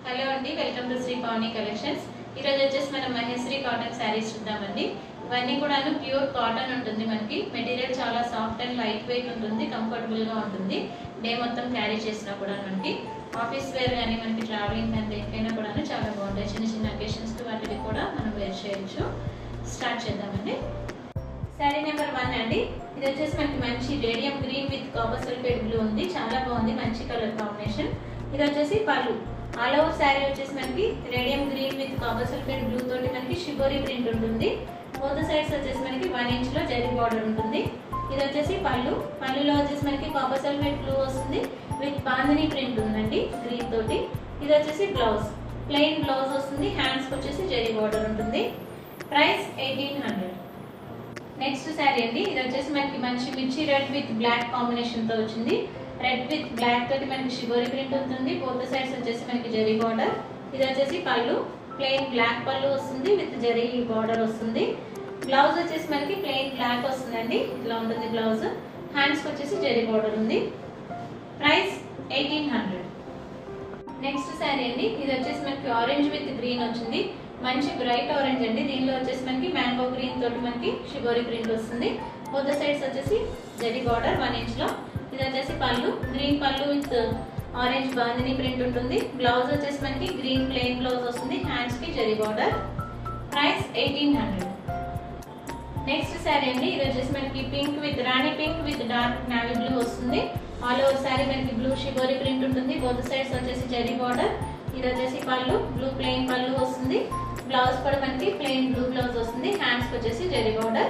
hello అండి welcome to Shri Pavani collections ఈరోజు వచ్చేసి మనం మహేశ్వరి కాటన్ శారీస్ చూద్దామండి ఇవన్నీ కూడాను ప్యూర్ కాటన్ ఉంటుంది మనకి మెటీరియల్ చాలా సాఫ్ట్ అండ్ లైట్ వెయిట్ ఉంటుంది కంఫర్టబుల్ గా ఉంటుంది డే మొత్తం క్యారీ చేసినా కూడా మనకి ఆఫీస్ వేర్ కానీ మనకి ట్రావెలింగ్ కానీ దేనికైనా కూడాను చాలా బాగుంటాయి చిన్న చిన్న అకేషన్స్ కి వాటికి కూడా మనం వేర్ చేయొచ్చు స్టార్ట్ చేద్దామండి శారీ నెంబర్ వన్ అండి ఇది వచ్చేసి మనకి మంచి radium green with copper sulphate blue ఉంది చాలా బాగుంది మంచి కలర్ కాంబినేషన్ ఇది వచ్చేసి పళ్ళు ఆల్ ఓవర్ శారీ వచ్చేసి మనకి radium green with copper sulphate blue తోటి మనకి షిబోరి ప్రింట్ ఉంటుంది బోత్ సైడ్స్ వచ్చేసి మనకి వన్ ఇంచ్ లో జరీ బార్డర్ ఉంటుంది ఇది వచ్చేసి పళ్ళు పళ్ళులో వచ్చేసి మనకి కాపర్ సల్ఫేట్ బ్లూ వస్తుంది విత్ బాందిని ప్రింట్ ఉందండి గ్రీన్ తోటి ఇది వచ్చేసి బ్లౌజ్ ప్లెయిన్ బ్లౌజ్ వస్తుంది హ్యాండ్స్ వచ్చేసి జరీ బార్డర్ ఉంటుంది price eighteen hundred next sari అండి ఇది వచ్చేసి మనకి మంచి mirchi red with black combination తో వచ్చింది రెడ్ విత్ బ్లాక్ తోటి మనకి షిబోరి ప్రింట్ ఉంటుంది బోత్ సైడ్స్ వచ్చేసి మనకి జరీ బార్డర్ ఇది వచ్చేసి పళ్ళు ప్లెయిన్ బ్లాక్ పళ్ళు వస్తుంది విత్ జరీ బార్డర్ వస్తుంది బ్లౌజ్ వచ్చేసి మనకి ప్లెయిన్ బ్లాక్ వస్తుందండి ఇట్లా ఉంటుంది బ్లౌజ్ హ్యాండ్స్ వచ్చేసి జరీ బార్డర్ ఉంది price eighteen hundred next sari అండి ఇది వచ్చేసి మనకి ఆరెంజ్ విత్ గ్రీన్ వచ్చింది మంచి బ్రైట్ ఆరెంజ్ అండి దీనిలో వచ్చేసి మనకి మ్యాంగో గ్రీన్ తోటి మనకి షిబోరి ప్రింట్ వస్తుంది బోత్ సైడ్స్ వచ్చేసి జరీ బార్డర్ వన్ ఇంచ్ లో ఇది వచ్చేసి pallu green pallu with orange bandhani print ఉంటుంది బ్లౌజ్ వచ్చేసి మనకి గ్రీన్ ప్లెయిన్ బ్లౌజ్ వస్తుంది హ్యాండ్స్ కి zari border price eighteen hundred next sari అండి ఇది వచ్చేసి మనకి pink with rani pink with dark navy blue వస్తుంది ఆల్ ఓవర్ శారీ మనకి బ్లూ షిబోరి ప్రింట్ ఉంటుంది బోత్ సైడ్స్ వచ్చేసి జరీ బార్డర్ ఇది వచ్చేసి పళ్ళు బ్లూ ప్లెయిన్ పళ్ళు వస్తుంది బ్లౌజ్ కూడా మనకి ప్లెయిన్ బ్లూ బ్లౌజ్ వస్తుంది హ్యాండ్స్ వచ్చేసి zari border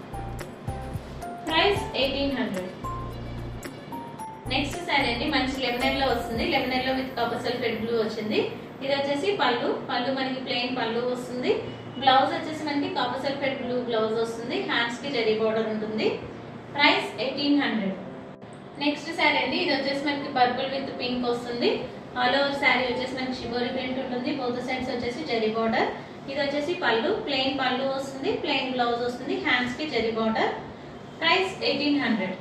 price eighteen hundred next sari అండి మంచి లెమనెల్ లో వస్తుంది లెమనెల్ లో విత్ కపర్ సల్ఫేట్ బ్లూ వచ్చింది ఇది వచ్చేసి పళ్ళు పళ్ళు మనకి ప్లెయిన్ పళ్ళు వస్తుంది బ్లౌజ్ వచ్చేసి మనకి కాపర్ సల్ఫేట్ బ్లూ బ్లౌజ్ వస్తుంది హ్యాండ్స్ కి జరీ బార్డర్ ఉంటుంది price eighteen hundred next sari అండి ఇది వచ్చేసి మనకి పర్పుల్ విత్ పింక్ వస్తుంది ఆల్ ఓవర్ శారీ వచ్చేసి మనకి షిబోరి ప్రింట్ ఉంటుంది బోత్ సైడ్స్ వచ్చేసి జరీ బార్డర్ ఇది వచ్చేసి పళ్ళు ప్లెయిన్ పళ్ళు వస్తుంది ప్లెయిన్ బ్లౌజ్ వస్తుంది హ్యాండ్స్ కి zari border price eighteen hundred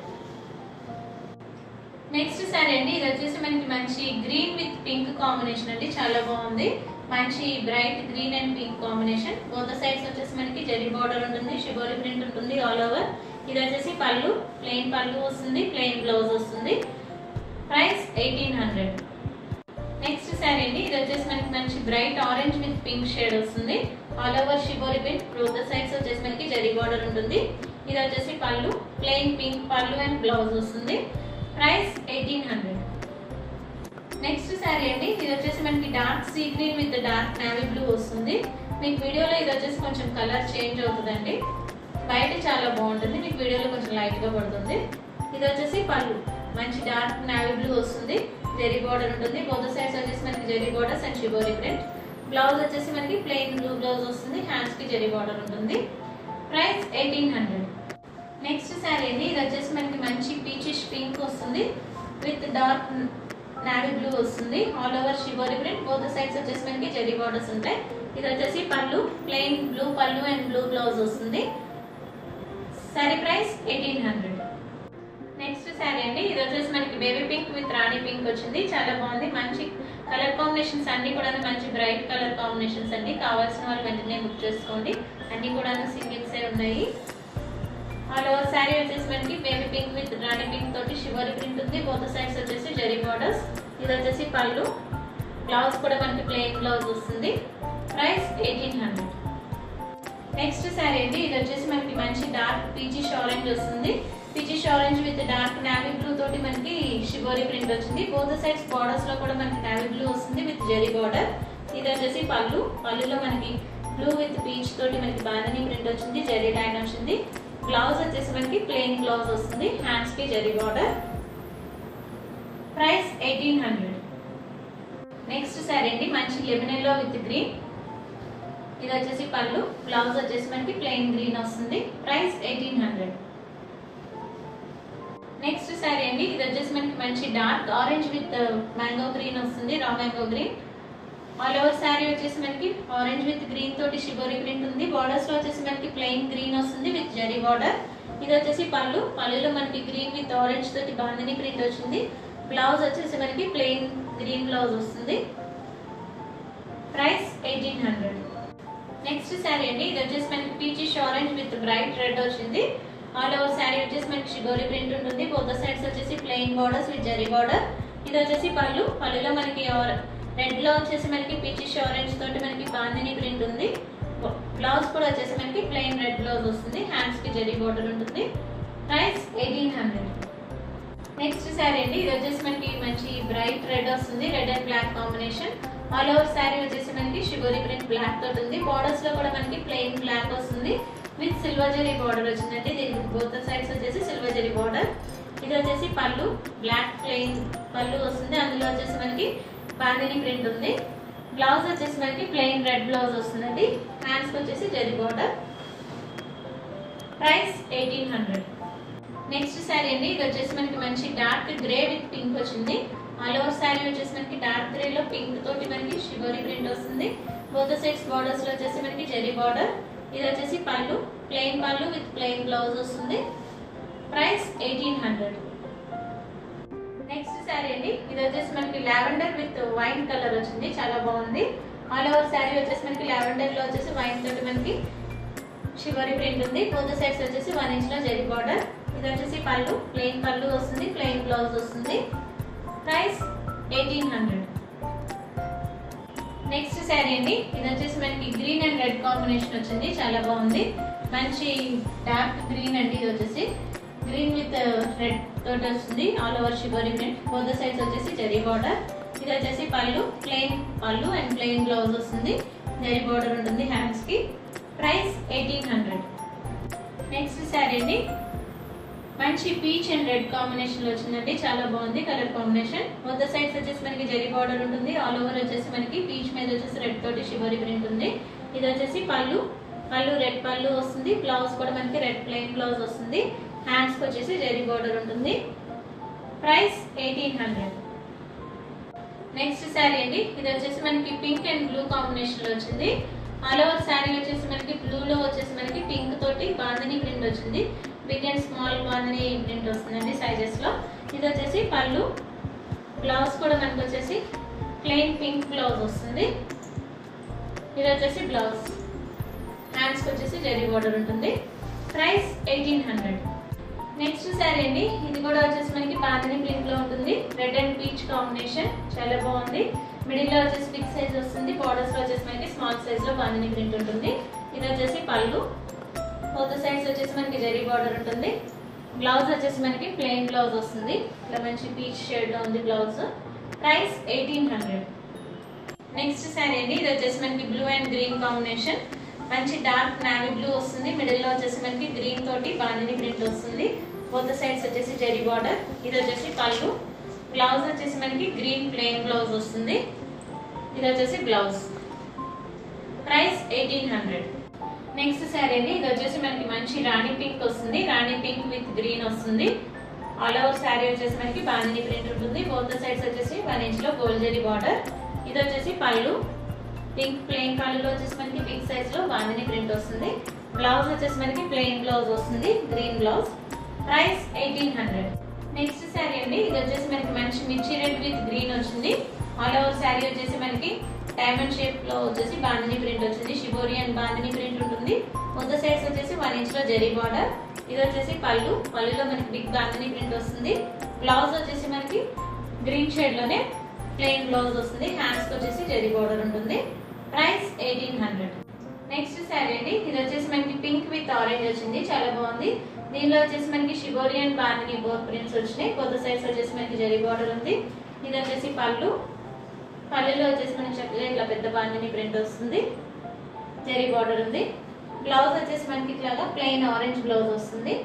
next sari అండి ఇది వచ్చేసి మనకి మంచి గ్రీన్ విత్ పింక్ కాంబినేషన్ అండి చాలా బాగుంది మంచి bright green and pink combination both sides వచ్చేసి మనకి జరీ బార్డర్ ఉంటుంది షిబోరి ప్రింట్ ఉంటుంది ఆల్ ఓవర్ ఇది వచ్చేసి పళ్ళు ప్లెయిన్ పళ్ళు వస్తుంది ప్లెయిన్ బ్లౌజ్ వస్తుంది price eighteen hundred next sari అండి ఇది వచ్చేసి మనకి మంచి bright orange with pink shade వస్తుంది all over shibori print both sides వచ్చేసి మనకి జరీ బార్డర్ ఉంటుంది ఇది వచ్చేసి pallu plain pink pallu and blouse వస్తుంది price eighteen hundred next sari అండి ఇది వచ్చేసి మనకి dark sea green with dark navy blue వస్తుంది మీకు వీడియోలో ఇది వచ్చేసి కొంచెం కలర్ చేంజ్ అవుతుందండి బయట చాలా బాగుంటుంది మీకు వీడియోలో కొంచెం లైట్ గా పడుతుంది ఇది వచ్చేసి పళ్ళు మంచి డార్క్ నావీ బ్లూ వస్తుంది జెరీ బార్డర్ ఉంటుంది బోత్ సైడ్స్ వచ్చేసి మనకి zari borders and shibori print blouse వచ్చేసి మనకి ప్లెయిన్ బ్లూ బ్లౌజ్ వస్తుంది హ్యాండ్స్ కి జెరీ బార్డర్ ఉంటుంది price eighteen hundred next sari అండి ఇది వచ్చేసి మనకి మంచి పీచిష్ పింక్ వస్తుంది విత్ డార్క్ నావీ బ్లూ వస్తుంది all over shibori print both sides వచ్చేసి మనకి జెరీ బార్డర్స్ ఉంటాయి ఇది వచ్చేసి pallu plain blue pallu and blue blouse వస్తుంది sari price eighteen hundred next sari అండి ఇది వచ్చేసి మనకి baby pink with rani pink వచ్చింది చాలా బాగుంది మంచి కలర్ కాంబినేషన్స్ అన్ని కూడా మంచి బ్రైట్ కలర్ కాంబినేషన్స్ అండి కావాల్సిన వాళ్ళు వెంటనే బుక్ చేసుకోండి అన్ని కూడా సింగిల్సే ఉన్నాయి ఆల్ ఓవర్ శారీ వచ్చేసి మనకి baby pink with rani pink తోటి షివరి ప్రింట్ ఉంది బోత్ సైడ్స్ వచ్చేసి జరీ బార్డర్స్ ఇది వచ్చేసి పళ్ళు బ్లౌజ్ కూడా మనకి ప్లెయిన్ బ్లౌజ్ వస్తుంది price eighteen hundred next sari అండి ఇది వచ్చేసి మనకి మంచి డార్క్ పీచిష్ ఆరెంజ్ వస్తుంది peachish orange with dark navy blue తోటి మనకి షిబోరి ప్రింట్ వచ్చింది బోత్ సైడ్స్ బార్డర్స్ లో కూడా మనకి నావీ బ్లూ వస్తుంది విత్ జరీ బార్డర్ ఇది వచ్చేసి పళ్ళు పళ్ళులో మనకి బ్లూ విత్ పీచ్ తోటి మనకి బాందని ప్రింట్ వచ్చింది జరీ లైన్ వచ్చింది బ్లౌజ్ వచ్చేసి మనకి ప్లెయిన్ బ్లౌజ్ వస్తుంది హ్యాండ్స్ కి zari border price eighteen hundred next sari అండి మంచి లెమినెల్లో విత్ గ్రీన్ ఇది వచ్చేసి పళ్ళు బ్లౌజ్ వచ్చేసి మనకి ప్లెయిన్ గ్రీన్ వస్తుంది price eighteen hundred next sari అండి ఇది వచ్చేసి మనకి మంచి dark orange with mango green వస్తుంది raw mango green all over sari వచ్చేసి మనకి ఆరెంజ్ విత్ గ్రీన్ తోటి షిబోరి ప్రింట్ ఉంది బార్డర్స్ లో వచ్చేసి మనకి ప్లెయిన్ గ్రీన్ వస్తుంది విత్ జరీ బార్డర్ ఇది వచ్చేసి పళ్ళు పళ్ళులో మనకి గ్రీన్ విత్ ఆరెంజ్ తోటి బాందిని ప్రింట్ వచ్చింది బ్లౌజ్ వచ్చేసి మనకి ప్లెయిన్ గ్రీన్ బ్లౌజ్ వస్తుంది price eighteen hundred next sari అండి ఇది వచ్చేసి మనకి peachish orange with bright red వచ్చింది ఆల్ ఓవర్ శారీ వచ్చేసి మనకి షిగోరి ప్రింట్ ఉంటుంది బోత్ సైడ్స్ వచ్చేసి plain borders with zari border ఇది వచ్చేసి పళ్ళు పళ్ళులో మనకి రెడ్ లో వచ్చేసి మనకి పీచిష్ ఆరెంజ్ తోటి మనకి బాందిని ప్రింట్ ఉంది బ్లౌజ్ కూడా వచ్చేసి మనకి ప్లెయిన్ రెడ్ బ్లౌజ్ వస్తుంది హ్యాండ్స్ కి జరీ బార్డర్ ఉంటుంది price eighteen hundred next sari అండి ఇది వచ్చేసి మనకి మంచి బ్రైట్ రెడ్ వస్తుంది red and black combination all over sari వచ్చేసి మనకి షిగోరి ప్రింట్ బ్లాక్ తోటి ఉంది బార్డర్స్ లో కూడా మనకి ప్లెయిన్ బ్లాక్ వస్తుంది విత్ సిల్వర్ జరీ బార్డర్ వచ్చిందండి దీనికి బోత్ సైడ్స్ వచ్చేసి సిల్వర్ జరీ బార్డర్ ఇది వచ్చేసి పళ్ళు బ్లాక్ ప్లెయిన్ పళ్ళు వస్తుంది అందులో వచ్చేసి మనకి బాందిని ప్రింట్ ఉంది బ్లౌజ్ వచ్చేసి మనకి ప్లెయిన్ రెడ్ బ్లౌజ్ వస్తుందండి హ్యాండ్స్ వచ్చేసి zari border price eighteen hundred next sari అండి ఇది వచ్చేసి మనకి మంచి డార్క్ గ్రే విత్ పింక్ వచ్చింది ఆల్ ఓవర్ శారీ వచ్చేసి మనకి డార్క్ గ్రే లో పింక్ తోటి మనకి షివరీ ప్రింట్ వస్తుంది బోత్ సైడ్స్ బార్డర్స్ లో వచ్చేసి మనకి జెరీ బార్డర్ ఇది వచ్చేసి pallu plain pallu with plain blouse వస్తుంది price eighteen hundred next sari అండి ఇది వచ్చేసి మనకి లావెండర్ విత్ వైన్ కలర్ వచ్చింది చాలా బాగుంది ఆల్ ఓవర్ శారీ వచ్చేసి మనకి లావెండర్ లో వచ్చేసి వైన్ తోటి మనకి షివరీ ప్రింట్ ఉంది బోత్ సైడ్స్ వచ్చేసి వన్ ఇంచ్ లో జెరీ బార్డర్ ఇది వచ్చేసి పళ్ళు ప్లెయిన్ పళ్ళు వస్తుంది ప్లెయిన్ బ్లౌజ్ వస్తుంది price eighteen hundred next sari అండి ఇది వచ్చేసి మనకి గ్రీన్ అండ్ రెడ్ కాంబినేషన్ వచ్చింది చాలా బాగుంది మంచి డార్క్ గ్రీన్ అండి ఇది వచ్చేసి గ్రీన్ విత్ రెడ్ తోటి వస్తుంది all over shibori print both sides వచ్చేసి జరీ బార్డర్ ఇది వచ్చేసి పళ్ళు ప్లెయిన్ పళ్ళు అండ్ ప్లెయిన్ బ్లౌజ్ వస్తుంది జరీ బార్డర్ ఉంటుంది హ్యాండ్స్ కి price eighteen hundred next sari అండి మంచి పీచ్ అండ్ రెడ్ కాంబినేషన్ లో వచ్చిందండి చాలా బాగుంది కలర్ కాంబినేషన్ మొత్తం సైడ్స్ వచ్చేసి మనకి జరీ బార్డర్ ఉంటుంది ఆల్ ఓవర్ వచ్చేసి మనకి పీచ్ మీద వచ్చేసి రెడ్ తోటి షివరీ ప్రింట్ ఉంది ఇది వచ్చేసి పళ్ళు పళ్ళు రెడ్ పళ్ళు వస్తుంది బ్లౌజ్ కూడా మనకి రెడ్ ప్లెయిన్ బ్లౌజ్ వస్తుంది హ్యాండ్స్ వచ్చేసి జరీ బార్డర్ ఉంటుంది price eighteen hundred next sari అండి ఇది వచ్చేసి మనకి పింక్ అండ్ బ్లూ కాంబినేషన్ లో వచ్చింది ఆల్ ఓవర్ శారీ వచ్చేసి మనకి బ్లూ లో వచ్చేసి మనకి పింక్ తోటి బాందని ప్రింట్ వచ్చింది big and small bandhani print వస్తుందండి సైజెస్ లో ఇది వచ్చేసి పళ్ళు బ్లౌజ్ కూడా మనకి వచ్చేసి ప్లెయిన్ పింక్ బ్లౌజ్ వస్తుంది ఇది వచ్చేసి బ్లౌజ్ హ్యాండ్స్ వచ్చేసి జరీ బార్డర్ ఉంటుంది price eighteen hundred next sari అండి ఇది కూడా వచ్చేసి మనకి బాందని ప్రింట్ లో ఉంటుంది రెడ్ అండ్ పీచ్ కాంబినేషన్ చాలా బాగుంది మిడిల్ లో వచ్చేసి బిగ్ సైజ్ వస్తుంది బార్డర్స్ లో వచ్చేసి మనకి స్మాల్ సైజ్ లో బాందని ప్రింట్ ఉంటుంది ఇది వచ్చేసి పళ్ళు బోత్ సైడ్స్ వచ్చేసి మనకి జరీ బార్డర్ ఉంటుంది బ్లౌజ్ వచ్చేసి మనకి ప్లెయిన్ బ్లౌజ్ వస్తుంది ఇట్లా మంచి పీచ్ షేడ్ లో ఉంది blouse price eighteen hundred next sari అండి ఇది వచ్చేసి మనకి బ్లూ అండ్ గ్రీన్ కాంబినేషన్ మంచి డార్క్ నావీ బ్లూ వస్తుంది మిడిల్ లో వచ్చేసి మనకి గ్రీన్ తోటి బాందిని ప్రింట్ వస్తుంది బోత్ సైడ్స్ వచ్చేసి జరీ బార్డర్ ఇది వచ్చేసి పళ్ళు బ్లౌజ్ వచ్చేసి మనకి గ్రీన్ ప్లెయిన్ బ్లౌజ్ వస్తుంది ఇది వచ్చేసి blouse price eighteen hundred next sari అండి ఇది వచ్చేసి మనకి మంచి రాణి పింక్ వస్తుంది రాణి పింక్ విత్ గ్రీన్ వస్తుంది ఆల్ ఓవర్ శారీ వచ్చేసి మనకి బాందిని ప్రింట్ ఉంటుంది బోత్ సైడ్స్ వచ్చేసి వన్ ఇంచ్ లో గోల్డ్ జరీ బార్డర్ ఇది వచ్చేసి పళ్ళు పింక్ ప్లెయిన్ కలర్ వచ్చేసి మనకి బిగ్ సైజ్ లో బాందిని ప్రింట్ వస్తుంది బ్లౌజ్ వచ్చేసి మనకి ప్లెయిన్ బ్లౌజ్ వస్తుంది green blouse price eighteen hundred next sari అండి ఇది వచ్చేసి మనకి మంచి మిర్చి రెడ్ విత్ గ్రీన్ వచ్చింది ఆల్ ఓవర్ శారీ వచ్చేసి మనకి డైమండ్ షేప్ లో వచ్చేసి బాందిని ప్రింట్ వచ్చింది షిబోరి అండ్ బాందిని ప్రింట్ ఉంటుంది మొత్తం సైడ్స్ వచ్చేసి వన్ ఇంచ్ లో జరీ బార్డర్ ఇది వచ్చేసి పళ్ళు పళ్ళులో మనకి బిగ్ బాందిని ప్రింట్ వస్తుంది బ్లౌజ్ వచ్చేసి మనకి గ్రీన్ షేడ్ లోనే ప్లెయిన్ బ్లౌజ్ వస్తుంది హ్యాండ్స్ వచ్చేసి జరీ బార్డర్ ఉంటుంది price eighteen hundred next sari అండి ఇది వచ్చేసి మనకి పింక్ విత్ ఆరెంజ్ వచ్చింది చాలా బాగుంది దీనిలో వచ్చేసి మనకి shibori and bandhani both prints వచ్చినాయి కొత్త సైజ్ వచ్చేసి మనకి జరీ బార్డర్ ఉంది ఇది వచ్చేసి పళ్ళు పళ్ళులో వచ్చేసి మనకి చక్కగా ఇట్లా పెద్ద బాందిని ప్రింట్ వస్తుంది జరీ బార్డర్ ఉంది బ్లౌజ్ వచ్చేసి మనకి ఇట్లాగా ప్లెయిన్ ఆరెంజ్ బ్లౌజ్ వస్తుంది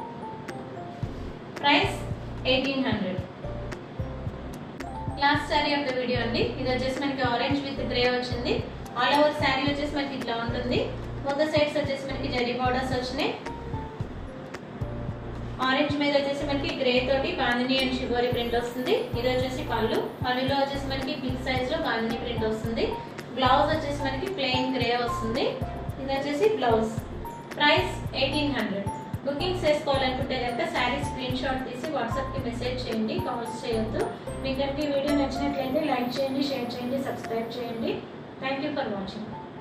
price eighteen hundred last sari of the video అండి ఇది వచ్చేసి మనకి ఆరెంజ్ విత్ గ్రే వచ్చింది ఆల్ ఓవర్ శారీ వచ్చేసి మనకి ఇట్లా ఉంటుంది మొత్తం సైడ్స్ వచ్చేసి మనకి జరీ బార్డర్స్ వచ్చినాయి ఆరెంజ్ మీద వచ్చేసి మనకి గ్రే తోటి బాందిని అండ్ షిబోరి ప్రింట్ వస్తుంది ఇది వచ్చేసి పళ్ళు పళ్ళులో వచ్చేసి మనకి బిగ్ సైజ్ లో బాందిని ప్రింట్ వస్తుంది బ్లౌజ్ వచ్చేసి మనకి ప్లెయిన్ గ్రే వస్తుంది ఇది వచ్చేసి blouse price eighteen hundred bookings చేసుకోవాలనుకుంటే కనుక శారీ స్క్రీన్ షాట్ తీసి వాట్సాప్ కి మెసేజ్ చేయండి కాల్స్ చేయొద్దు మీకు కనుక ఈ వీడియో నచ్చినట్లయితే లైక్ చేయండి షేర్ చేయండి సబ్స్క్రైబ్ చేయండి థ్యాంక్ యూ ఫర్ వాచింగ్